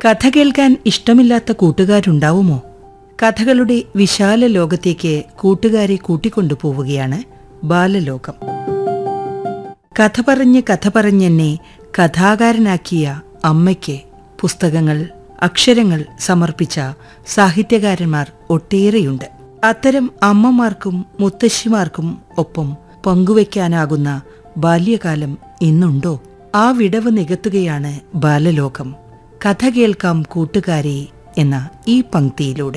കഥ കേൾക്കാൻ ഇഷ്ടമില്ലാത്ത കൂട്ടുകാരുണ്ടാവുമോ കഥകളുടെ വിശാല ലോകത്തേക്ക് കൂട്ടുകാരെ കൂട്ടിക്കൊണ്ടുപോവുകയാണ് ബാലലോകം കഥ പറഞ്ഞ് കഥ പറഞ്ഞെന്നെ കഥാകാരനാക്കിയ അമ്മയ്ക്ക് പുസ്തകങ്ങൾ അക്ഷരങ്ങൾ സമർപ്പിച്ച സാഹിത്യകാരന്മാർ ഒട്ടേറെയുണ്ട് അത്തരം അമ്മമാർക്കും മുത്തശ്ശിമാർക്കും ഒപ്പം പങ്കുവയ്ക്കാനാകുന്ന ബാല്യകാലം ഇന്നുണ്ടോ ആ വിടവ് നികത്തുകയാണ് ബാലലോകം കഥ കേൾക്കാം കൂട്ടുകാരെ എന്ന ഈ പങ്ക്തിയിലൂടെ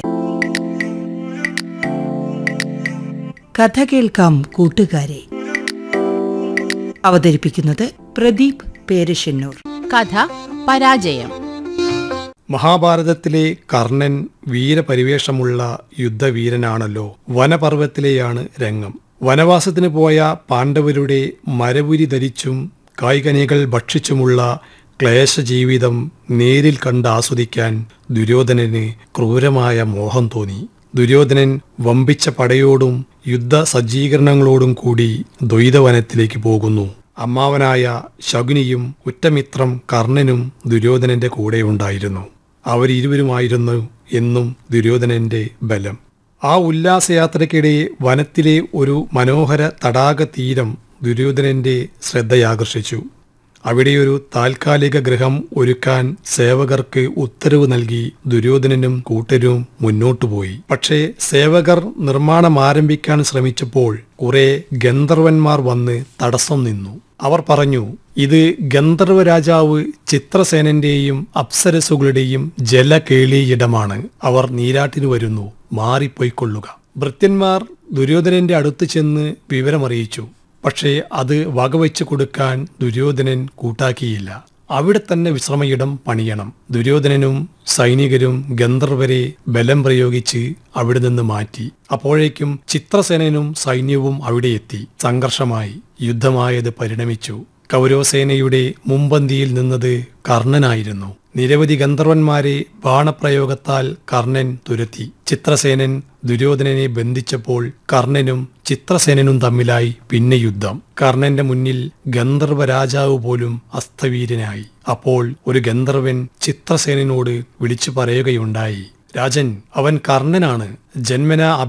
കഥ കേൾക്കാം കൂട്ടുകാരെ അവതരിപ്പിക്കുന്നത് പ്രദീപ് പേരശ്ശന്നൂർ കഥ പരാജയം മഹാഭാരതത്തിലെ കർണൻ വീരപരിവേഷമുള്ള യുദ്ധവീരനാണല്ലോ വനപർവ്വത്തിലെയാണ് രംഗം വനവാസത്തിന് പോയ പാണ്ഡവരുടെ മരവുരി ധരിച്ചും കായ്കനികൾ ഭക്ഷിച്ചുമുള്ള ക്ലേശജീവിതം നേരിൽ കണ്ട് ആസ്വദിക്കാൻ ദുര്യോധനന് ക്രൂരമായ മോഹം തോന്നി ദുര്യോധനൻ വമ്പിച്ച പടയോടും യുദ്ധ സജ്ജീകരണങ്ങളോടും കൂടി ദ്വൈതവനത്തിലേക്ക് പോകുന്നു അമ്മാവനായ ശകുനിയും ഉറ്റമിത്രം കർണനും ദുര്യോധനന്റെ കൂടെയുണ്ടായിരുന്നു അവരിരുവരുമായിരുന്നു എന്നും ദുര്യോധനന്റെ ബലം ആ ഉല്ലാസയാത്രയ്ക്കിടെ വനത്തിലെ ഒരു മനോഹര തടാക തീരം ദുര്യോധനന്റെ ശ്രദ്ധയാകർഷിച്ചു അവിടെയൊരു താൽക്കാലിക ഗൃഹം ഒരുക്കാൻ സേവകർക്ക് ഉത്തരവ് നൽകി ദുര്യോധനനും കൂട്ടരും മുന്നോട്ടു പോയി പക്ഷേ സേവകർ നിർമ്മാണം ആരംഭിക്കാൻ ശ്രമിച്ചപ്പോൾ കുറെ ഗന്ധർവന്മാർ വന്ന് തടസ്സം നിന്നു അവർ പറഞ്ഞു ഇത് ഗന്ധർവ രാജാവ് ചിത്രസേനന്റെയും അപ്സരസുകളുടെയും ജലകേളിയിടമാണ് അവർ നീരാട്ടിന് വരുന്നു മാറിപ്പോയിക്കൊള്ളുക ഭൃത്യന്മാർ ദുര്യോധനന്റെ അടുത്ത് ചെന്ന് വിവരമറിയിച്ചു പക്ഷേ അത് വകവെച്ചു കൊടുക്കാൻ ദുര്യോധനൻ കൂട്ടാക്കിയില്ല അവിടെ തന്നെ വിശ്രമയിടം പണിയണം ദുര്യോധനനും സൈനികരും ഗന്ധർവരെ ബലം പ്രയോഗിച്ച് അവിടെ നിന്ന് മാറ്റി അപ്പോഴേക്കും ചിത്രസേനനും സൈന്യവും അവിടെ എത്തി സംഘർഷമായി യുദ്ധമായത് പരിണമിച്ചു കൗരവസേനയുടെ മുമ്പന്തിയിൽ നിന്നത് കർണനായിരുന്നു നിരവധി ഗന്ധർവന്മാരെ ബാണപ്രയോഗത്താൽ കർണൻ തുരത്തി ചിത്രസേനൻ ദുര്യോധനനെ ബന്ധിച്ചപ്പോൾ കർണനും ചിത്രസേനനും തമ്മിലായി പിന്നെ യുദ്ധം കർണന്റെ മുന്നിൽ ഗന്ധർവ രാജാവ് പോലും അസ്തവീരനായി അപ്പോൾ ഒരു ഗന്ധർവൻ ചിത്രസേനനോട് വിളിച്ചു പറയുകയുണ്ടായി രാജൻ അവൻ കർണനാണ് ജന്മന